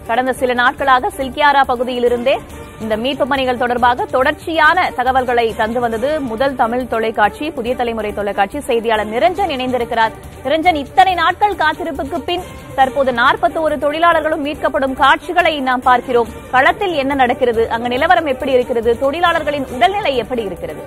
கடந்த சில நாட்களாக சில்கியாரா பகுதியிலிருந்தே இந்த மீட்பு பணிகள் தொடர்பாக தொடர்ச்சியான தகவல்களை தந்து வந்தது முதல் தமிழ் தொலைக்காட்சி புதிய தலைமுறை தொலைக்காட்சி செய்தியாளர் நிரஞ்சன் இணைந்திருக்கிறார் நிரஞ்சன் இத்தனை நாட்கள் காத்திருப்புக்கு பின் தற்போது 41 தொழிலாளர்களும் மீட்கப்படும் காட்சிகளை நாம் பார்க்கிறோம் களத்தில் என்ன நடக்கிறது அங்கு நிலவரம் எப்படி இருக்கிறது தொழிலாளர்களின் உடல்நிலை எப்படி இருக்கிறது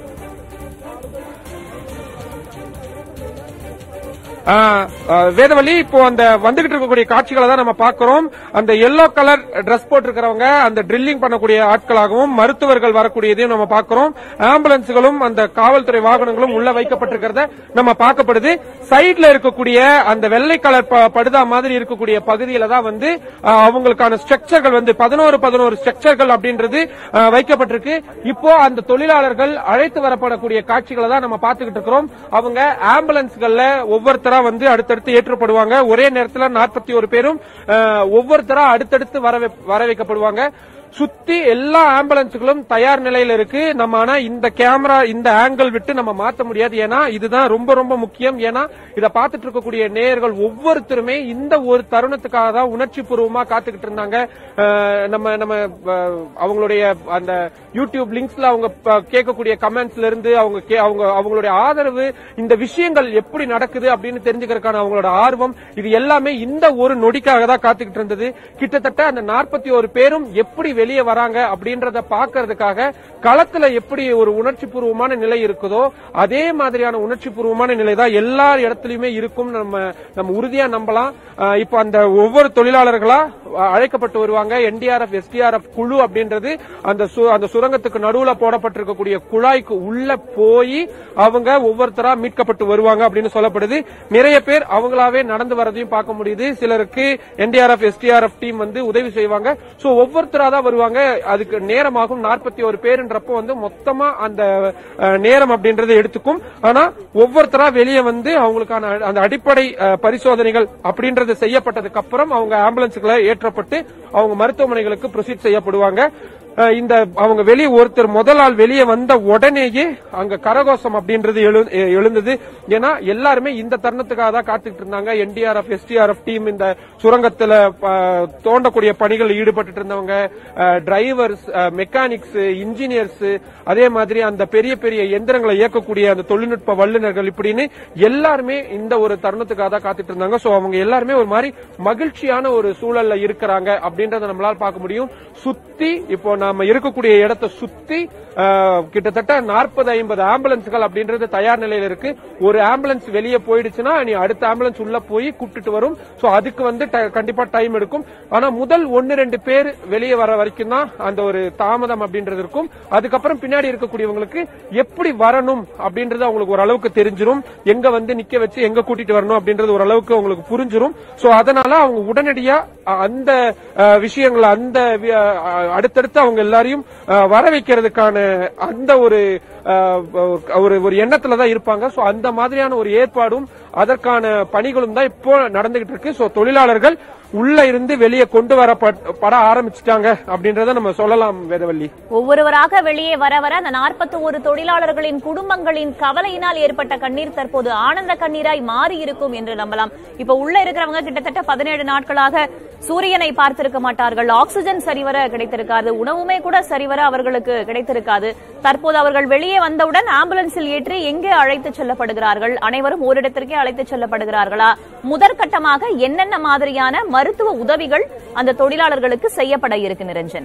ஆ, ஆ, வேதவழி இப்போ அந்த வந்துகிட்டு இருக்கக்கூடிய காட்சிகளை தான் நம்ம பார்க்கிறோம் அந்த எல்லோ கலர் Dress போட்டிருக்கிறவங்க அந்த ட்ரில்லிங் பண்ணக்கூடிய ஆட்களாகவும் மருத்துவர்கள் வரக்கூடியதையும் நம்ம பார்க்கிறோம் ஆம்புலன்ஸ்களும் அந்த காவல்துறை வாகனங்களும் உள்ள வைக்கப்பட்டிருக்கிறத நம்ம பார்க்கப்படுது சைட்ல இருக்கக்கூடிய அந்த வெள்ளை கலர் ப- படுதா மாதிரி இருக்கக்கூடிய பகுதியில தான் வந்து ஆ, அவங்களுக்கான ஸ்ட்ரக்சர்கள் வந்து பதினோரு பதினோரு ஸ்ட்ரக்சர்கள் அப்படின்றது ஆ, வைக்கப்பட்டிருக்கு இப்போ அந்த தொழிலாளர்கள் அழைத்து வரப்படக்கூடிய காட்சிகளை தான் நம்ம பார்த்துக்கிட்டு இருக்கிறோம் அவங்க ஆம்புலன்ஸ்கள்ல ஒவ்வொருத்தரா வந்து அடுத்தடுத்து ஏற்றப்படுவாங்க ஒரே நேரத்தில் நாற்பத்தி ஒரு பேரும் அஹ், ஒவ்வொருத்தரா அடுத்தடுத்து வர வை- வர வைக்கப்படுவாங்க சுத்தி எல்லா ஆம்புலன்ஸ்களும் தயார் நிலையில இருக்கு நம்ம ஆனா இந்த கேமரா இந்த ஆங்கிள் விட்டு நம்ம மாத்த முடியாது ஏன்னா இதுதான் ரொம்ப ரொம்ப முக்கியம் ஏன்னா இத பார்த்துட்டு இருக்கக்கூடிய நேயர்கள் ஒவ்வொருத்தருமே இந்த ஒரு தருணத்துக்காக தான் உணர்ச்சி பூர்வமா காத்துக்கிட்டு இருந்தாங்க அஹ், நம்ம நம்ம அஹ், அவங்களுடைய அந்த யூடியூப் லிங்க்ஸ்ல அவங்க ப- கேட்கக்கூடிய கமெண்ட்ஸ்ல இருந்து அவங்க கே- அவங்க அவங்களுடைய ஆதரவு இந்த விஷயங்கள் எப்படி நடக்குது அப்படின்னு தெரிஞ்சுக்கிறதுக்கான அவங்களோட ஆர்வம் இது எல்லாமே இந்த ஒரு நொடிக்காக தான் காத்துக்கிட்டு இருந்தது கிட்டத்தட்ட அந்த நாற்பத்தி ஒரு பேரும் எப்படி வெளியே வராங்க அப்படின்றத பாக்குறதுக்காக களத்துல எப்படி ஒரு உணர்ச்சி பூர்வமான நிலை இருக்குதோ அதே மாதிரியான உணர்ச்சி பூர்வமான நிலை தான் எல்லா இடத்துலயுமே இருக்கும் நம்ம நம்ம உறுதியா நம்பலாம் அஹ் இப்போ அந்த ஒவ்வொரு தொழிலாளர்களா அஹ் அழைக்கப்பட்டு வருவாங்க என்டிஆர்எஃப் எஸ்டிஆர்எஃப் குழு அப்படின்றது அந்த சு- அந்த சுரங்கத்துக்கு நடுவுல போடப்பட்டிருக்கக்கூடிய குழாய்க்கு உள்ள போய் அவங்க ஒவ்வொருத்தரா மீட்கப்பட்டு வருவாங்க அப்படின்னு சொல்லப்படுது நிறைய பேர் அவங்களாவே நடந்து வரதையும் பார்க்க முடியுது சிலருக்கு என்டிஆர்எஃப் எஸ்டிஆர்எஃப் டீம் வந்து உதவி செய்வாங்க சோ ஒவ்வொருத்தரா தான் வருவாங்க அதுக்கு நேரமாகும் நாற்பத்தி ஒரு பேருன்றப்போ வந்து மொத்தமா அந்த அஹ், நேரம் அப்படின்றது எடுத்துக்கும் ஆனா ஒவ்வொருத்தரா வெளியே வந்து அவங்களுக்கான அ- அந்த அடிப்படை அஹ், பரிசோதனைகள் அப்படின்றது செய்யப்பட்டதுக்கு அப்புறம் அவங்க ஆம்புலன்ஸ்களை ஏற்றப்பட்டு அவங்க மருத்துவமனைகளுக்கு ப்ரொசீட் செய்யப்படுவாங்க அஹ், இந்த அவங்க வெளியே ஒருத்தர் முதல் ஆள் வெளியே வந்த உடனேயே அங்க கரகோஷம் அப்படின்றது எழு- எ- எழுந்தது ஏன்னா எல்லாருமே இந்த தருணத்துக்காக தான் காத்துக்கிட்டு இருந்தாங்க என்டிஆர்எஃப் எஸ்டிஆர்எஃப் டீம் இந்த சுரங்கத்துல அஹ், தோண்டக்கூடிய பணிகள் ஈடுபட்டு இருந்தவங்க டிரைவர்ஸ் மெக்கானிக்ஸ் இன்ஜினியர்ஸ் அதே மாதிரி அந்த பெரிய பெரிய எந்திரங்களை இயக்கக்கூடிய அந்த தொழில்நுட்ப வல்லுநர்கள் இப்படின்னு எல்லாருமே இந்த ஒரு தருணத்துக்காக தான் காத்துட்டு இருந்தாங்க சோ அவங்க எல்லாருமே ஒரு மாதிரி மகிழ்ச்சியான ஒரு சூழல்ல இருக்கிறாங்க அப்படின்றத நம்மளால பார்க்க முடியும் சுத்தி இப்போ நாம இருக்கக்கூடிய இடத்தை சுத்தி அஹ், கிட்டத்தட்ட நாற்பது ஐம்பது ஆம்புலன்ஸ்கள் அப்படின்றது தயார் நிலையில இருக்கு ஒரு ஆம்புலன்ஸ் வெளியே போயிடுச்சுன்னா நீ அடுத்த ஆம்புலன்ஸ் உள்ள போய் கூப்பிட்டுட்டு வரும் சோ அதுக்கு வந்து ட- கண்டிப்பா டைம் எடுக்கும் ஆனா முதல் ஒன்னு ரெண்டு பேர் வெளியே வர வரைக்கும் தான் அந்த ஒரு தாமதம் அப்படின்றது இருக்கும் அதுக்கப்புறம் பின்னாடி இருக்கக்கூடியவங்களுக்கு எப்படி வரணும் அப்படின்றது அவங்களுக்கு ஓரளவுக்கு தெரிஞ்சிரும் எங்க வந்து நிக்க வச்சு எங்க கூட்டிட்டு வரணும் அப்படின்றது ஓரளவுக்கு அவங்களுக்கு புரிஞ்சிரும் சோ அதனால அவங்க உடனடியா அ- அந்த அ, விஷயங்களை அந்த வி- அ, அடுத்தடுத்து அவங்க எல்லாரையும் அ, வர வைக்கிறதுக்கான அந்த ஒரு அ, ஒரு ஒரு எண்ணத்துல தான் இருப்பாங்க சோ அந்த மாதிரியான ஒரு ஏற்பாடும் அதற்கான பணிகளும் தான் இப்போ நடந்துகிட்டு இருக்கு சோ தொழிலாளர்கள் உள்ள இருந்து வெளியே கொண்டு வரப்பட ஆரம்பிச்சிட்டாங்க அப்படின்றத நம்ம சொல்லலாம் வேதவள்ளி ஒவ்வொருவராக வெளியே வர வர அந்த 41 தொழிலாளர்களின் குடும்பங்களின் கவலையினால் ஏற்பட்ட கண்ணீர் தற்போது ஆனந்த கண்ணீராய் மாறி இருக்கும் என்று நம்பலாம் இப்ப உள்ள இருக்கிறவங்க கிட்டத்தட்ட பதினேழு நாட்களாக சூரியனை பார்த்திருக்க மாட்டார்கள் ஆக்சிஜன் சரிவர கிடைத்திருக்காது உணவுமே கூட சரிவர அவர்களுக்கு கிடைத்திருக்காது தற்போது அவர்கள் வெளியே வந்தவுடன் ஆம்புலன்ஸில் ஏற்றி எங்கே அழைத்து செல்லப்படுகிறார்கள் அனைவரும் ஓரிடத்திற்கே அழைத்து செல்லப்படுகிறார்களா முதற்கட்டமாக என்னென்ன மாதிரியான மருத்துவ உதவிகள் அந்த தொழிலாளர்களுக்கு செய்யப்பட இருக்கு நிரஞ்சன்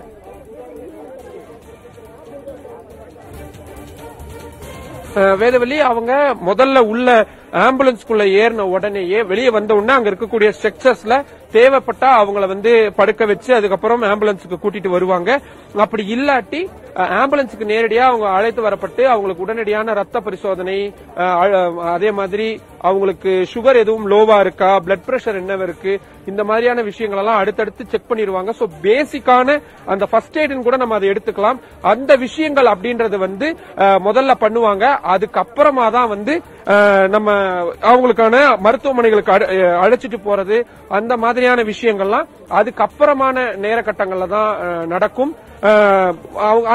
அஹ் வேதவள்ளி அவங்க முதல்ல உள்ள ஆம்புலன்ஸ்குள்ள ஏறின உடனேயே வெளியே வந்த உடனே அங்க இருக்கக்கூடிய ஸ்ட்ரக்சர்ஸ்ல தேவைப்பட்டா அவங்கள வந்து படுக்க வச்சு அதுக்கப்புறம் ஆம்புலன்ஸுக்கு கூட்டிட்டு வருவாங்க அப்படி இல்லாட்டி அஹ், ஆம்புலன்ஸுக்கு நேரடியா அவங்க அழைத்து வரப்பட்டு அவங்களுக்கு உடனடியான ரத்த பரிசோதனை அஹ், அழ- அதே மாதிரி அவங்களுக்கு சுகர் எதுவும் லோவா இருக்கா பிளட் பிரஷர் என்ன இருக்கு இந்த மாதிரியான விஷயங்கள் எல்லாம் அடுத்தடுத்து செக் பண்ணிடுவாங்க சோ பேசிக்கான அந்த ஃபர்ஸ்ட் எய்டுன்னு கூட நம்ம அதை எடுத்துக்கலாம் அந்த விஷயங்கள் அப்படின்றது வந்து அஹ், முதல்ல பண்ணுவாங்க அதுக்கப்புறமா தான் வந்து அஹ், நம்ம அவங்களுக்கான மருத்துவமனைகளுக்கு அழ- அஹ், அழைச்சிட்டு போறது அந்த மாதிரியான விஷயங்கள்லாம் அதுக்கப்புறமான நேர கட்டங்கள்ல தான் அஹ், நடக்கும் அஹ், அவங்க- ஆனா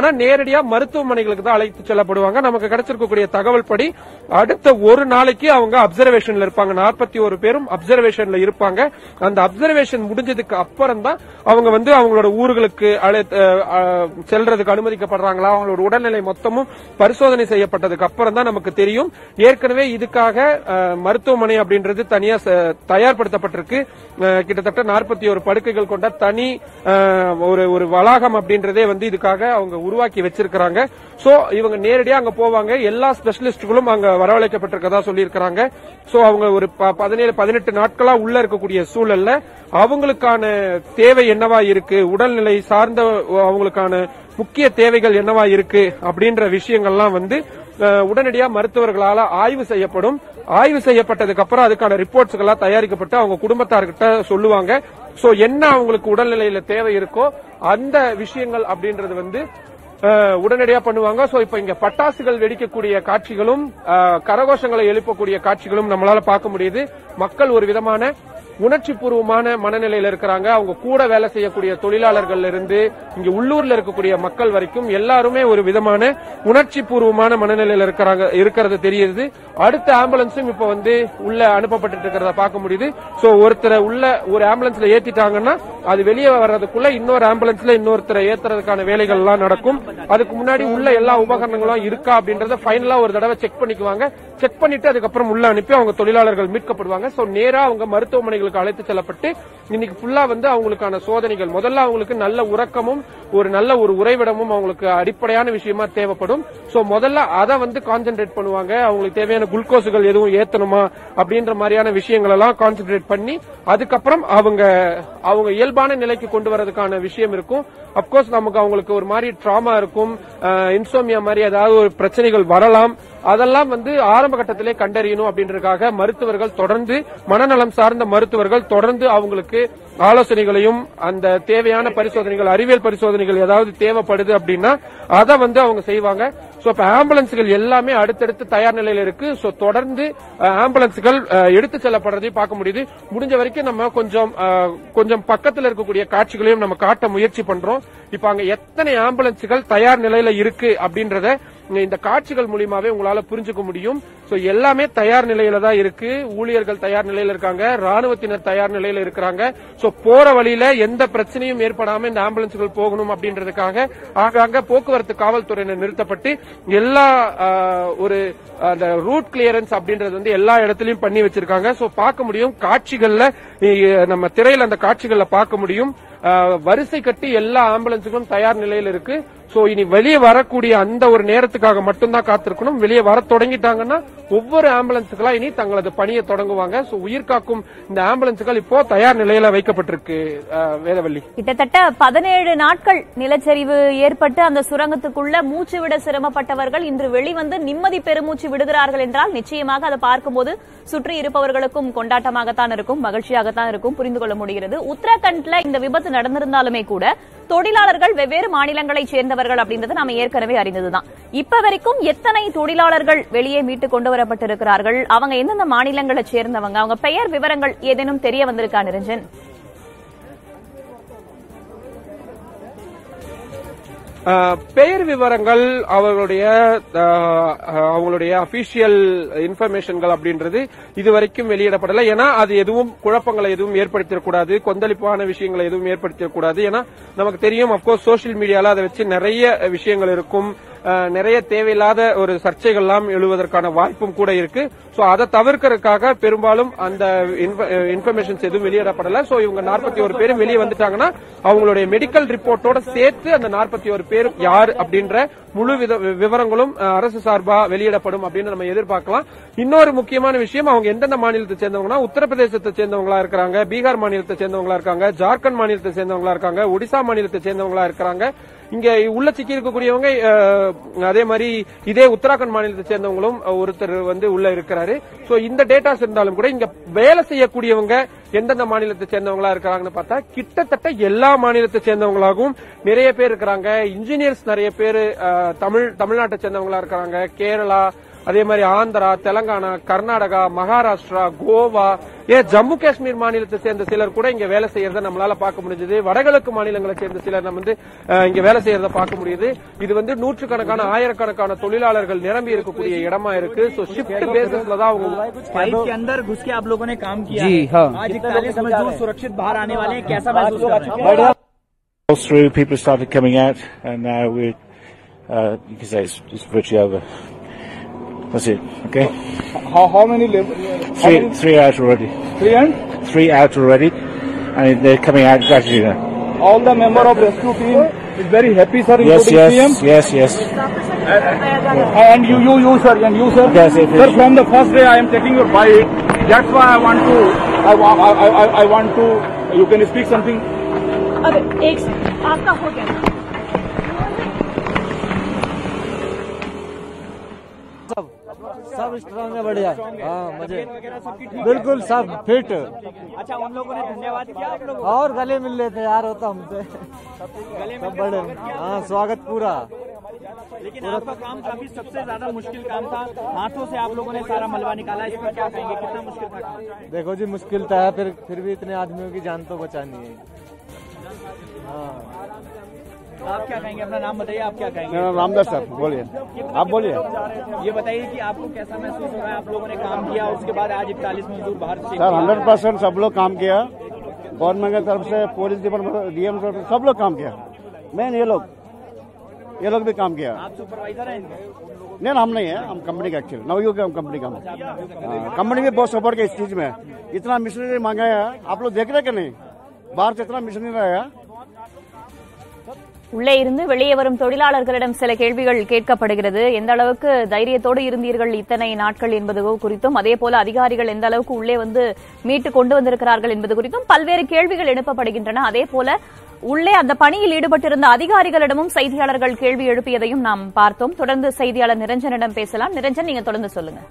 நேரடியா மருத்துவமனைகளுக்கு தான் அழைத்து செல்லப்படுவாங்க நமக்கு கிடைச்சிருக்கக்கூடிய தகவல் படி அடுத்த ஒரு நாளைக்கு அவங்க அப்சர்வேஷன்ல இருப்பாங்க நாற்பத்தி ஒரு பேரும் அப்சர்வேஷன்ல இருப்பாங்க அந்த அப்சர்வேஷன் முடிஞ்சதுக்கு அப்புறம் தான் அவங்க வந்து அவங்களோட ஊர்களுக்கு அழை- அஹ், அஹ், செல்றதுக்கு அனுமதிக்கப்படுறாங்களா அவங்களோட உடல்நிலை மொத்தமும் பரிசோதனை செய்யப்பட்டதுக்கு அப்புறம் தான் நமக்கு தெரியும் ஏற்கனவே இதுக்காக அஹ், மருத்துவமனை அப்படின்றது தனியா ச- தயார்படுத்தப்பட்டிருக்கு அஹ், கிட்டத்தட்ட நாற்பத்தி ஒரு படுக்கைகள் கொண்ட தனி அஹ், ஒரு ஒரு வளாகம் அப்படின்றதே வந்து இதுக்காக அவங்க உருவாக்கி வச்சிருக்கிறாங்க சோ இவங்க நேரடியா அங்க போவாங்க எல்லா ஸ்பெஷலிஸ்டுகளும் அங்க வரவழைக்கப்பட்டிருக்கதா சொல்லியிருக்கிறாங்க சோ அவங்க ஒரு ப- பதினேழு பதினெட்டு நாட்களா உள்ள இருக்கக்கூடிய சூழல்ல அவங்களுக்கான தேவை என்னவா இருக்கு உடல்நிலை சார்ந்த அவங்களுக்கான முக்கிய தேவைகள் என்னவா இருக்கு அப்படின்ற விஷயங்கள்லாம் வந்து அஹ், உடனடியா மருத்துவர்களால ஆய்வு செய்யப்படும் ஆய்வு செய்யப்பட்டதுக்கு அப்புறம் அதுக்கான ரிப்போர்ட்ஸ் எல்லாம் தயாரிக்கப்பட்டு அவங்க குடும்பத்தார்கிட்ட சொல்லுவாங்க சோ என்ன அவங்களுக்கு உடல்நிலையில தேவை இருக்கோ அந்த விஷயங்கள் அப்படின்றது வந்து அஹ், உடனடியா பண்ணுவாங்க சோ இப்ப இங்க பட்டாசுகள் வெடிக்கக்கூடிய காட்சிகளும் அஹ், கரகோஷங்களை எழுப்பக்கூடிய காட்சிகளும் நம்மளால பார்க்க முடியுது மக்கள் ஒரு விதமான உணர்ச்சி பூர்வமான மனநிலையில இருக்கிறாங்க அவங்க கூட வேலை செய்யக்கூடிய தொழிலாளர்கள் இருந்து இங்க உள்ளூர்ல இருக்கக்கூடிய மக்கள் வரைக்கும் எல்லாருமே ஒரு விதமான உணர்ச்சி பூர்வமான மனநிலையில இருக்கிறாங்க இருக்கிறது தெரியுது அடுத்த ஆம்புலன்ஸும் இப்ப வந்து உள்ள அனுப்பப்பட்டு இருக்கிறத பார்க்க முடியுது சோ ஒருத்தரை உள்ள ஒரு ஆம்புலன்ஸ்ல ஏத்திட்டாங்கன்னா அது வெளியே வர்றதுக்குள்ள இன்னொரு ஆம்புலன்ஸ்ல இன்னொருத்தரை ஏத்துறதுக்கான வேலைகள் எல்லாம் நடக்கும் அதுக்கு முன்னாடி உள்ள எல்லா உபகரணங்களும் இருக்கா அப்படின்றத ஃபைனலா ஒரு தடவை செக் பண்ணிக்குவாங்க செக் பண்ணிட்டு அதுக்கப்புறம் உள்ள அனுப்பி அவங்க தொழிலாளர்கள் மீட்கப்படுவாங்க சோ நேரா அவங்க மருத்துவமனைகளுக்கு அழைத்து செல்லப்பட்டு இன்னைக்கு ஃபுல்லா வந்து அவங்களுக்கான சோதனைகள் முதல்ல அவங்களுக்கு நல்ல உறக்கமும் ஒரு நல்ல ஒரு உறைவிடமும் அவங்களுக்கு அடிப்படையான விஷயமா தேவைப்படும் சோ முதல்ல அதை வந்து கான்சென்ட்ரேட் பண்ணுவாங்க அவங்களுக்கு தேவையான குளுக்கோஸுகள் எதுவும் ஏத்தணுமா அப்படின்ற மாதிரியான விஷயங்கள் எல்லாம் கான்சென்ட்ரேட் பண்ணி அதுக்கப்புறம் அவங்க அவங்க இயல்பான நிலைக்கு கொண்டு வரதுக்கான விஷயம் இருக்கும் அப்கோர்ஸ் நமக்கு அவங்களுக்கு ஒரு மாதிரி ட்ராமா இருக்கும் இன்சோமியா மாதிரி ஏதாவது ஒரு பிரச்சனைகள் வரலாம் அதெல்லாம் வந்து ஆரம்ப கட்டத்திலே கண்டறியணும் அப்படின்றதுக்காக மருத்துவர்கள் தொடர்ந்து மனநலம் சார்ந்த மருத்துவர்கள் தொடர்ந்து அவங்களுக்கு ஆலோசனைகளையும் அந்த தேவையான பரிசோதனைகள் அறிவியல் பரிசோதனைகள் ஏதாவது தேவைப்படுது அப்படின்னா அதை வந்து அவங்க செய்வாங்க சோ இப்ப ஆம்புலன்ஸ்கள் எல்லாமே அடுத்தடுத்து தயார் நிலையில இருக்கு சோ தொடர்ந்து அஹ், ஆம்புலன்ஸ்கள் அஹ், எடுத்து செல்லப்படுறதையும் பார்க்க முடியுது முடிஞ்ச வரைக்கும் நம்ம கொஞ்சம் அஹ், கொஞ்சம் பக்கத்துல இருக்கக்கூடிய காட்சிகளையும் நம்ம காட்ட முயற்சி பண்றோம் இப்ப அங்க எத்தனை ஆம்புலன்ஸ்கள் தயார் நிலையில இருக்கு அப்படின்றத இந்த காட்சிகள் மூலியமாவே உங்களால புரிஞ்சுக்க முடியும் சோ எல்லாமே தயார் நிலையில தான் இருக்கு ஊழியர்கள் தயார் நிலையில இருக்காங்க ராணுவத்தினர் தயார் நிலையில இருக்கிறாங்க சோ போற வழியில எந்த பிரச்சனையும் ஏற்படாம இந்த ஆம்புலன்ஸ்கள் போகணும் அப்படின்றதுக்காக ஆங்காங்க போக்குவரத்து காவல்துறையினர் நிறுத்தப்பட்டு எல்லா ஆஹ், ஒரு அந்த ரூட் கிளியரன்ஸ் அப்படின்றது வந்து எல்லா இடத்துலயும் பண்ணி வச்சிருக்காங்க சோ பார்க்க முடியும் காட்சிகள்ல இ- நம்ம திரையில அந்த காட்சிகள்ல பார்க்க முடியும் ஆஹ், வரிசை கட்டி எல்லா ஆம்புலன்ஸுகளும் தயார் நிலையில இருக்கு சோ இனி வெளியே வரக்கூடிய அந்த ஒரு நேரத்துக்காக மட்டும்தான் காத்திருக்கணும் வெளியே வர தொடங்கிட்டாங்கன்னா ஒவ்வொரு ஆம்புலன்ஸுகளா இனி தங்களது பணியை தொடங்குவாங்க சோ உயிர் காக்கும் இந்த ஆம்புலன்ஸுகள் இப்போ தயார் நிலையில வைக்கப்பட்டிருக்கு ஆஹ், வேதவள்ளி கிட்டத்தட்ட பதினேழு நாட்கள் நிலச்சரிவு ஏற்பட்டு அந்த சுரங்கத்துக்குள்ள மூச்சு விட சிரமப்பட்டவர்கள் இன்று வெளிவந்து நிம்மதி பெருமூச்சு விடுகிறார்கள் என்றால் நிச்சயமாக அதை பார்க்கும்போது சுற்றி இருப்பவர்களுக்கும் கொண்டாட்டமாகத்தான் இருக்கும் மகிழ்ச்சியாகத்தான் இருக்கும் புரிந்து கொள்ள முடிகிறது உத்தரகண்ட்ல இந்த விபத்து நடந்திருந்தாலுமே கூட தொழிலாளர்கள் வெவ்வேறு மாநிலங்களைச் சேர்ந்தவர்கள் அப்படின்றது நாம ஏற்கனவே அறிந்ததுதான் இப்ப வரைக்கும் எத்தனை தொழிலாளர்கள் வெளியே மீட்டு கொண்டு வரப்பட்டிருக்கிறார்கள் அவங்க எந்தெந்த மாநிலங்களைச் சேர்ந்தவங்க அவங்க பெயர் விவரங்கள் ஏதேனும் தெரிய வந்திருக்கா நிரஞ்சன் ஆஹ், பெயர் விவரங்கள் அவர்களுடைய ஆஹ், அவங்களுடைய அபிஷியல் இன்ஃபர்மேஷன்கள் அப்படின்றது இதுவரைக்கும் வெளியிடப்படல ஏன்னா அது எதுவும் குழப்பங்களை எதுவும் ஏற்படுத்திடக்கூடாது கொந்தளிப்பான விஷயங்களை எதுவும் ஏற்படுத்திடக்கூடாது ஏன்னா நமக்கு தெரியும் அப்கோர்ஸ் சோஷியல் மீடியால அதை வச்சு நிறைய விஷயங்கள் இருக்கும் ஆஹ், நிறைய தேவையில்லாத ஒரு சர்ச்சைகள்லாம் எழுவதற்கான வாய்ப்பும் கூட இருக்கு சோ அதை தவிர்க்கறதுக்காக பெரும்பாலும் அந்த இன்ஃபர்மேஷன்ஸ் எதுவும் வெளியிடப்படல சோ இவங்க நாற்பத்தி ஒரு பேரும் வெளியே வந்துட்டாங்கன்னா அவங்களுடைய மெடிக்கல் ரிப்போர்ட்டோட சேர்த்து அந்த நாற்பத்தி ஒரு பேரும் யார் அப்படின்ற முழு வித- விவரங்களும் அஹ், அரசு சார்பா வெளியிடப்படும் அப்படின்னு நம்ம எதிர்பார்க்கலாம் இன்னொரு முக்கியமான விஷயம் அவங்க எந்தெந்த மாநிலத்தை சேர்ந்தவங்கன்னா உத்தரப்பிரதேசத்தை சேர்ந்தவங்களா இருக்கிறாங்க பீகார் மாநிலத்தை சேர்ந்தவங்களா இருக்காங்க ஜார்க்கண்ட் மாநிலத்தை சேர்ந்தவங்களா இருக்காங்க ஒடிசா மாநிலத்தை சேர்ந்தவங்களா இருக்கிறாங்க இங்க உள்ள சிக்கி இருக்கக்கூடியவங்க அஹ், அதே மாதிரி இதே உத்தராகண்ட் மாநிலத்தை சேர்ந்தவங்களும் அஹ், ஒருத்தர் வந்து உள்ள இருக்கிறாரு சோ இந்த டேட்டாஸ் இருந்தாலும் கூட இங்க வேலை செய்யக்கூடியவங்க எந்தெந்த மாநிலத்தை சேர்ந்தவங்களா இருக்கிறாங்கன்னு பார்த்தா கிட்டத்தட்ட எல்லா மாநிலத்தை சேர்ந்தவங்களாகவும் நிறைய பேர் இருக்கிறாங்க இன்ஜினியர்ஸ் நிறைய பேர் அஹ், தமிழ் தமிழ்நாட்டை சேர்ந்தவங்களா இருக்கிறாங்க கேரளா அதே மாதிரி ஆந்திரா தெலங்கானா கர்நாடகா மகாராஷ்டிரா கோவா ஏன் ஜம்மு காஷ்மீர் மாநிலத்தை சேர்ந்த சிலர் கூட இங்க வேலை செய்யறத நம்மளால பார்க்க முடிஞ்சது வடகிழக்கு மாநிலங்களை சேர்ந்த சிலர் நம்ம வந்து அஹ், இங்க வேலை செய்யறத பார்க்க முடியுது இது வந்து நூற்றுக்கணக்கான ஆயிரக்கணக்கான தொழிலாளர்கள் நிரம்பி இருக்கக்கூடிய இடமா இருக்கு சோ ஷிஃப்ட் பேசிஸ்ல தான் அவங்க पाइप के अंदर घुस के आप लोगों ने काम किया जी, है हाँ। आज इकतालीस मजदूर सुरक्षित बाहर आने वाले हैं कैसा महसूस कर रहे हैं All through, people started coming out, and now we're, uh, you can say it's, it's virtually over. That's it, okay? How, how many labor? Three, three out already. Three and Three out already, and they're coming out gradually now. all the member of rescue team is very happy, sir, Yes, including yes, CM. yes, yes. And you, you, you, sir, and you, sir. Yes, yes, Sir, yes. from the first day I am taking your bite. That's why I want to, I, wa- I, I, I- I want to, you can speak something. अब एक आपका हो गया सब strong है बढ़िया हाँ मजे बिल्कुल सब फिट अच्छा उन लोगों ने धन्यवाद किया आप लोगों और गले मिल रहे थे यार होता हमसे सब बड़े हाँ स्वागत पूरा को लेकिन आपका काम काफी सबसे ज्यादा मुश्किल काम था हाथों से आप लोगों ने सारा मलबा निकाला इस पर क्या कहेंगे कितना मुश्किल था काम? देखो जी मुश्किल तो है फिर फिर भी इतने आदमियों की जान तो बचानी है हाँ आप क्या कहेंगे अपना नाम बताइए आप क्या कहेंगे मेरा रामदास सर बोलिए आप बोलिए ये बताइए कि आपको कैसा महसूस हो रहा है आप लोगों ने काम किया उसके बाद आज इकतालीस मजदूर बाहर से सर हंड्रेड परसेंट सब लोग काम किया गवर्नमेंट की तरफ से पुलिस डिपार्टमेंट डीएम तरफ से सब लोग काम किया मेन ये लोग ये लोग भी काम किया आप सुपरवाइजर हैं इनके? नहीं हम नहीं है हम कंपनी का एक्चुअली नवयुग के हम कंपनी का हम कंपनी भी बहुत सपोर्ट किया इस चीज में इतना मिशनरी मांगा है आप लोग देख रहे कि नहीं बाहर से इतना मिशनरी आया உள்ளே இருந்து வெளியே வரும் தொழிலாளர்களிடம் சில கேள்விகள் கேட்கப்படுகிறது எந்த அளவுக்கு தைரியத்தோடு இருந்தீர்கள் இத்தனை நாட்கள் என்பது குறித்தும் அதே போல அதிகாரிகள் எந்த அளவுக்கு உள்ளே வந்து மீட்டு கொண்டு வந்திருக்கிறார்கள் என்பது குறித்தும் பல்வேறு கேள்விகள் எழுப்பப்படுகின்றன அதே போல உள்ளே அந்த பணியில் ஈடுபட்டிருந்த அதிகாரிகளிடமும் செய்தியாளர்கள் கேள்வி எழுப்பியதையும் நாம் பார்த்தோம் தொடர்ந்து செய்தியாளர் நிரஞ்சனிடம் பேசலாம் நிரஞ்சன் நீங்க தொடர்ந்து சொல்லுங்க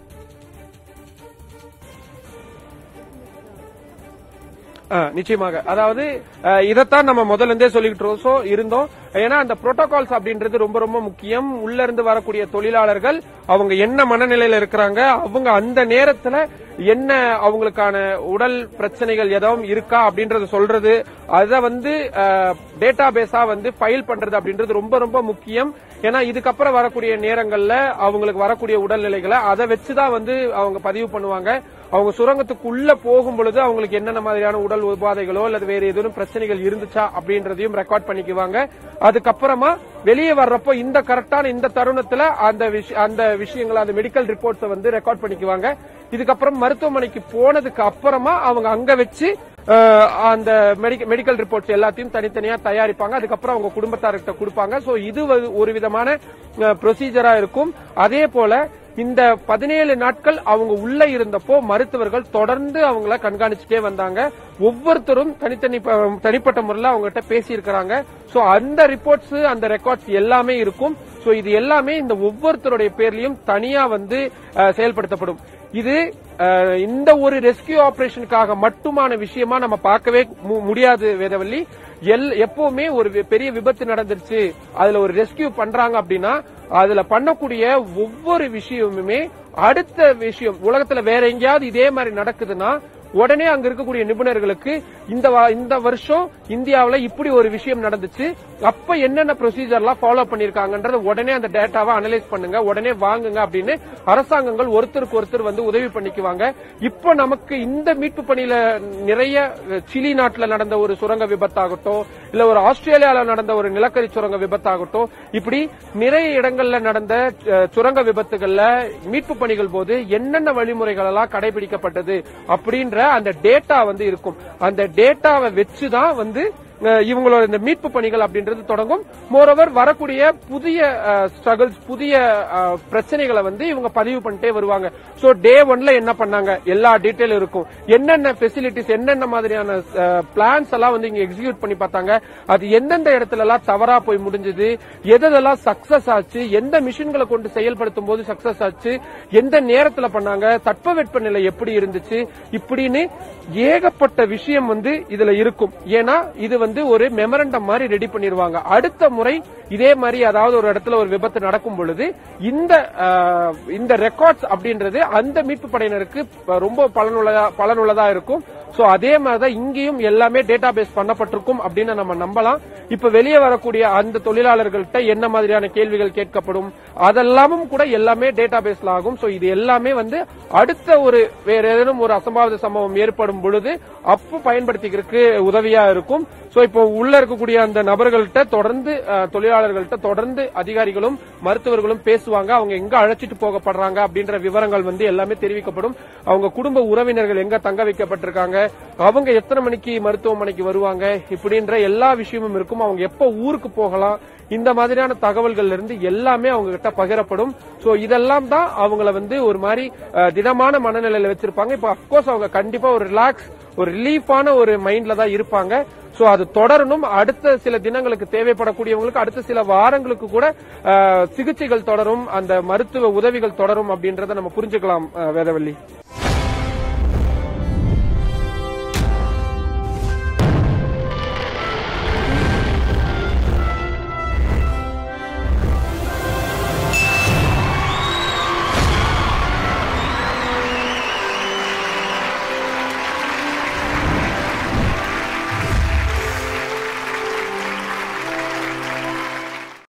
ஆ, நிச்சயமாக அதாவது அஹ், இதைத்தான் நம்ம முதல்ல இருந்தே சொல்லிக்கிட்டு இருக்கோம். So, இருந்தோம் ஏன்னா அந்த புரோட்டோகால்ஸ் அப்படின்றது ரொம்ப ரொம்ப முக்கியம் உள்ள இருந்து வரக்கூடிய தொழிலாளர்கள் அவங்க என்ன மனநிலையில இருக்கிறாங்க அவங்க அந்த நேரத்துல என்ன அவங்களுக்கான உடல் பிரச்சனைகள் எதுவும் இருக்கா அப்படின்றத சொல்றது அதை வந்து டேட்டா பேஸா வந்து ஃபைல் பண்றது அப்படின்றது ரொம்ப ரொம்ப முக்கியம் ஏன்னா இதுக்கப்புறம் வரக்கூடிய நேரங்கள்ல அவங்களுக்கு வரக்கூடிய உடல்நிலைகளை அதை வச்சுதான் வந்து அவங்க பதிவு பண்ணுவாங்க அவங்க சுரங்கத்துக்குள்ள போகும் பொழுது அவங்களுக்கு என்னென்ன மாதிரியான உடல் உபாதைகளோ அல்லது வேற ஏதேனும் பிரச்சனைகள் இருந்துச்சா அப்படின்றதையும் ரெக்கார்ட் பண்ணிக்குவாங்க அதுக்கப்புறமா வெளியே வர்றப்போ இந்த கரெக்டான இந்த தருணத்துல அந்த விஷ- அந்த விஷயங்களை அந்த மெடிக்கல் ரிப்போர்ட்ஸை வந்து ரெக்கார்ட் பண்ணிக்குவாங்க இதுக்கப்புறம் மருத்துவமனைக்கு போனதுக்கு அப்புறமா அவங்க அங்க வச்சு அஹ், அந்த மெடிக்கல் ரிப்போர்ட்ஸ் எல்லாத்தையும் தனித்தனியா தயாரிப்பாங்க அதுக்கப்புறம் அவங்க குடும்பத்தார்கிட்ட கொடுப்பாங்க சோ இது ஒரு- ஒரு விதமான ப்ரொசீஜரா இருக்கும் அதே போல இந்த பதினேழு நாட்கள் அவங்க உள்ள இருந்தப்போ மருத்துவர்கள் தொடர்ந்து அவங்கள கண்காணிச்சுட்டே வந்தாங்க ஒவ்வொருத்தரும் தனித்தனி ப- தனிப்பட்ட முறையில் அவங்ககிட்ட பேசி இருக்கிறாங்க சோ அந்த ரிப்போர்ட்ஸ் அந்த ரெக்கார்ட்ஸ் எல்லாமே இருக்கும் சோ இது எல்லாமே இந்த ஒவ்வொருத்தருடைய பேர்லயும் தனியா வந்து அஹ், செயல்படுத்தப்படும் இது அஹ், இந்த ஒரு ரெஸ்கியூ ஆபரேஷனுக்காக மட்டுமான விஷயமா நம்ம பார்க்கவே மு- முடியாது வேதவள்ளி எல் எப்பவுமே ஒரு வி- பெரிய விபத்து நடந்துருச்சு அதுல ஒரு ரெஸ்கியூ பண்றாங்க அப்படின்னா அதுல பண்ணக்கூடிய ஒவ்வொரு விஷயமுமே அடுத்த விஷயம் உலகத்துல வேற எங்கேயாவது இதே மாதிரி நடக்குதுன்னா உடனே அங்க இருக்கக்கூடிய நிபுணர்களுக்கு இந்த வா- இந்த வருஷம் இந்தியாவுல இப்படி ஒரு விஷயம் நடந்துச்சு அப்ப என்னென்ன ப்ரொசீஜர்லாம் ஃபாலோ பண்ணிருக்காங்கன்றத உடனே அந்த டேட்டாவை அனலைஸ் பண்ணுங்க உடனே வாங்குங்க அப்படின்னு அரசாங்கங்கள் ஒருத்தருக்கு ஒருத்தர் வந்து உதவி பண்ணிக்குவாங்க இப்ப நமக்கு இந்த மீட்பு பணியில நிறைய அஹ், சிலி நாட்டுல நடந்த ஒரு சுரங்க விபத்தாகட்டும் இல்ல ஒரு ஆஸ்திரேலியால நடந்த ஒரு நிலக்கரி சுரங்க விபத்தாகட்டும் இப்படி நிறைய இடங்கள்ல நடந்த அஹ், சுரங்க விபத்துகள்ல மீட்பு பணிகள் போது என்னென்ன வழிமுறைகள் எல்லாம் கடைபிடிக்கப்பட்டது அப்படின்ற அந்த டேட்டா வந்து இருக்கும் அந்த டேட்டாவை வச்சுதான் வந்து அஹ், இவங்களோட இந்த மீட்பு பணிகள் அப்படின்றது தொடங்கும் மோரோவர் வரக்கூடிய புதிய ஸ்ட்ரகிள்ஸ் புதிய அஹ், பிரச்சனைகளை வந்து இவங்க பதிவு பண்ணிட்டே வருவாங்க சோ டே ஒன்ல என்ன பண்ணாங்க எல்லா டீட்டெயில் இருக்கும் என்னென்ன ஃபெசிலிட்டிஸ் என்னென்ன மாதிரியான பிளான்ஸ் எல்லாம் வந்து இங்க எக்ஸிக்யூட் பண்ணி பார்த்தாங்க அது எந்தெந்த இடத்துல எல்லாம் தவறா போய் முடிஞ்சது எதெல்லாம் சக்சஸ் ஆச்சு எந்த மிஷின்களை கொண்டு செயல்படுத்தும் போது சக்சஸ் ஆச்சு எந்த நேரத்துல பண்ணாங்க தட்பவெட்ப நிலை எப்படி இருந்துச்சு இப்படின்னு ஏகப்பட்ட விஷயம் வந்து இதுல இருக்கும் ஏன்னா இது வந்து வந்து ஒரு மெமரண்டம் மாதிரி ரெடி பண்ணிருவாங்க அடுத்த முறை இதே மாதிரி அதாவது ஒரு இடத்துல ஒரு விபத்து நடக்கும் பொழுது இந்த அஹ், இந்த ரெக்கார்ட்ஸ் அப்படின்றது அந்த மீட்பு படையினருக்கு ரொம்ப பயனுள்ளதா பயனுள்ளதா இருக்கும் சோ அதே மாதிரிதான் இங்கேயும் எல்லாமே டேட்டா பேஸ் பண்ணப்பட்டிருக்கும் அப்படின்னு நம்ம நம்பலாம் இப்ப வெளியே வரக்கூடிய அந்த தொழிலாளர்கள்ட்ட என்ன மாதிரியான கேள்விகள் கேட்கப்படும் அதெல்லாமும் கூட எல்லாமே டேட்டா பேஸ்ல ஆகும் சோ இது எல்லாமே வந்து அடுத்த ஒரு வேற ஏதேனும் ஒரு அசம்பாவித சம்பவம் ஏற்படும் பொழுது அப்போ பயன்படுத்திக்கிறதுக்கு உதவியா இருக்கும் சோ இப்போ உள்ள இருக்கக்கூடிய அந்த நபர்கள்ட்ட தொடர்ந்து அஹ், தொழிலாளர்கள்ட்ட தொடர்ந்து அதிகாரிகளும் மருத்துவர்களும் பேசுவாங்க அவங்க எங்க அழைச்சிட்டு போகப்படுறாங்க அப்படின்ற விவரங்கள் வந்து எல்லாமே தெரிவிக்கப்படும் அவங்க குடும்ப உறவினர்கள் எங்க தங்க வைக்கப்பட்டிருக்காங்க அவங்க எத்தனை மணிக்கு மருத்துவமனைக்கு வருவாங்க இப்படின்ற எல்லா விஷயமும் இருக்கும் அவங்க எப்ப ஊருக்கு போகலாம் இந்த மாதிரியான தகவல்கள்ல இருந்து எல்லாமே அவங்க கிட்ட பகிரப்படும் சோ இதெல்லாம் தான் அவங்கள வந்து ஒரு மாதிரி அஹ், திடமான மனநிலையில வச்சிருப்பாங்க இப்ப அப்கோர்ஸ் அவங்க கண்டிப்பா ஒரு ரிலாக்ஸ் ஒரு ரிலீஃபான ஒரு மைண்ட்ல தான் இருப்பாங்க சோ அது தொடரணும் அடுத்த சில தினங்களுக்கு தேவைப்படக்கூடியவங்களுக்கு அடுத்த சில வாரங்களுக்கு கூட அஹ், சிகிச்சைகள் தொடரும் அந்த மருத்துவ உதவிகள் தொடரும் அப்படின்றத நம்ம புரிஞ்சுக்கலாம் அஹ், வேதவள்ளி